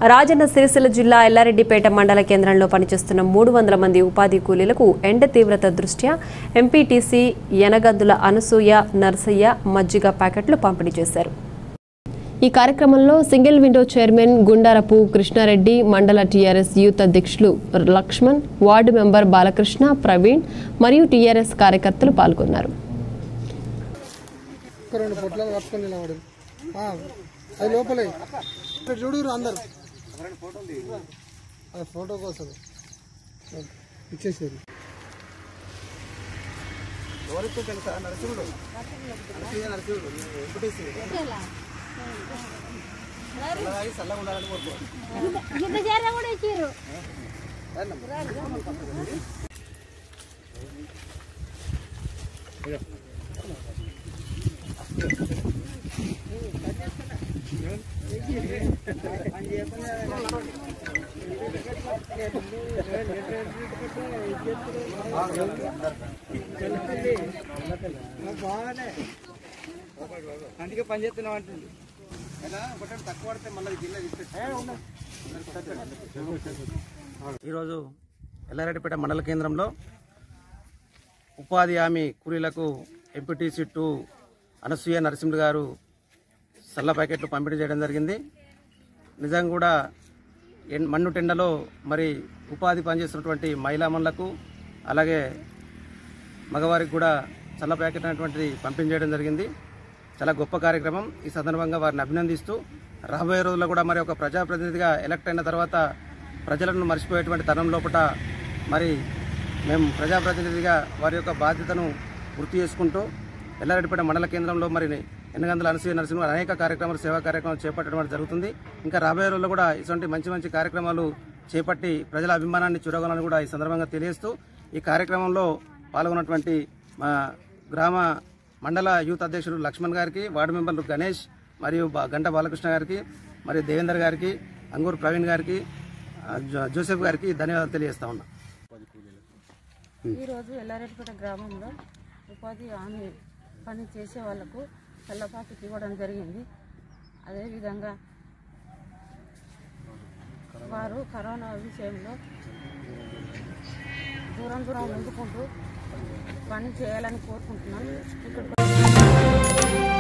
రాజన్న సిరిసిల్ల జిల్లా ఎల్లారెడ్డిపేట మండల కేంద్రంలో పనిచేస్తున్న మూడు వందల మంది ఉపాధి కూలీలకు ఎండ తీవ్రత దృష్ట్యా ఎంపీటీసీ యనగద్దుల అనసూయ నర్సయ్య మజ్జిగ ప్యాకెట్లు పంపిణీ చేశారు ఈ కార్యక్రమంలో single window chairman Gundarapu Krishna Reddy మండల టీఆర్ఎస్ యూత్ అధ్యక్షులు లక్ష్మణ్ వార్డు మెంబర్ బాలకృష్ణ ప్రవీణ్ మరియు టీఆర్ఎస్ కార్యకర్తలు పాల్గొన్నారు ఒక రెండు పొట్లాలు పట్టుకొని నిలబడి అది లోపలే ఇక్కడ చూడు అందరు అది ఫోటో కోసం ఇచ్చేసారు గింత చేర కూడా ఇచ్చిర్రు అందుకే పని చేస్తున్నాం అంటుంది ఈరోజు ఎల్లారెడ్డిపేట మండల కేంద్రంలో ఉపాధి హామీ కూలీలకు ఎంపీటీసీ టూ అనసూయ నరసింహుడు గారు సల్ల ప్యాకెట్లు పంపిణీ చేయడం జరిగింది నిజంగా కూడా ఎన్- మన్ను టెండలో మరి ఉపాధి పనిచేస్తున్నటువంటి మహిళామణులకు అలాగే మగవారికి కూడా చల్ల ప్యాకెట్ అనేటువంటిది పంపిణీ చేయడం జరిగింది చాలా గొప్ప కార్యక్రమం ఈ సందర్భంగా వారిని అభినందిస్తూ రాబోయే రోజుల్లో కూడా మరి ఒక ప్రజాప్రతినిధిగా ఎలక్ట్ అయిన తర్వాత ప్రజలను మర్చిపోయేటువంటి తరం లోపల మరి మేము ప్రజాప్రతినిధిగా వారి యొక్క బాధ్యతను గుర్తు చేసుకుంటూ ఎల్లారెడ్డిపేట మండల కేంద్రంలో మరి ఎన్నగందల అనసూయ నరసింహ గారు అనేక కార్యక్రమాలు సేవా కార్యక్రమాలు చేపట్టడం అనేది జరుగుతుంది ఇంకా రాబోయే రోజుల్లో కూడా ఇటువంటి మంచి మంచి కార్యక్రమాలు చేపట్టి ప్రజల అభిమానాన్ని చూరగలని కూడా ఈ సందర్భంగా తెలియజేస్తూ ఈ కార్యక్రమంలో పాల్గొన్నటువంటి మా గ్రామ మండల యూత్ అధ్యక్షుడు లక్ష్మణ్ గారికి వార్డు మెంబర్లు గణేష్ మరియు బా- గంట బాలకృష్ణ గారికి మరియు దేవేందర్ గారికి అంగూరు ప్రవీణ్ గారికి ఆ, జో- జోసెఫ్ గారికి ధన్యవాదాలు తెలియజేస్తా ఉన్నా ఈరోజు ఎల్లారెడ్డిపేట గ్రామంలో ఉపాధి హామీ పని చేసే వాళ్లకు తెల్లపాకి ఇవ్వడం జరిగింది అదేవిధంగా వారు కరోనా విషయంలో దూరం దూరం ఉండుకుంటూ పని చేయాలని కోరుకుంటున్నాం ఇక్కడ